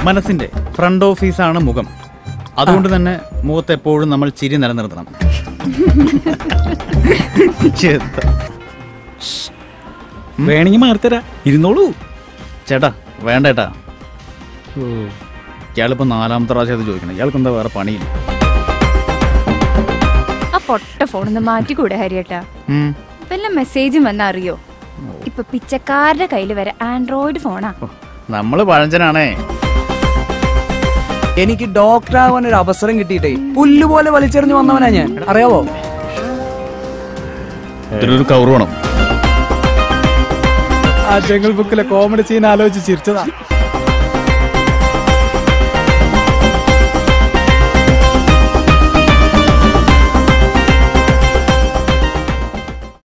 മനസ്സിന്റെ ഫ്രണ്ട് ഓഫീസാണ് മുഖം അതുകൊണ്ട് തന്നെ മുഖത്ത് എപ്പോഴും നമ്മൾ ചിരി നിലനിർത്തണം ചെത്ത. വേണമെങ്കിൽ മാറിത്തരാ ഇരുന്നോളൂ ചേട്ടാ വേണ്ട ചേട്ടാ ഇയാളിപ്പോ നാലാമത്തെ പ്രാവശ്യം അത് ചോദിക്കണം ഇയാൾക്ക് എന്താ വേറെ പണിയില്ല ആ പൊട്ട ഫോണൊന്ന് മാറ്റിക്കൂടെ ഹരിയേട്ടാ ഉം. വല്ല മെസ്സേജും വന്ന അറിയോ ഇപ്പൊ പിച്ചക്കാരുടെ കയ്യിൽ വരെ ആൻഡ്രോയിഡ് ഫോണാ നമ്മള് പഴഞ്ചനാണേ എനിക്ക് ഡോക്ടർ ആവാൻ ഒരു അവസരം കിട്ടിയിട്ടേ പുല്ലുപോലെ വലിച്ചെറിഞ്ഞു വന്നവനാ ഞാൻ അറിയാവോ ഇതിലൊരു കവർ വേണം ആ ജംഗിൾ ബുക്കിലെ കോമഡി സീൻ ആലോചിച്ച് ചിരിച്ചതാ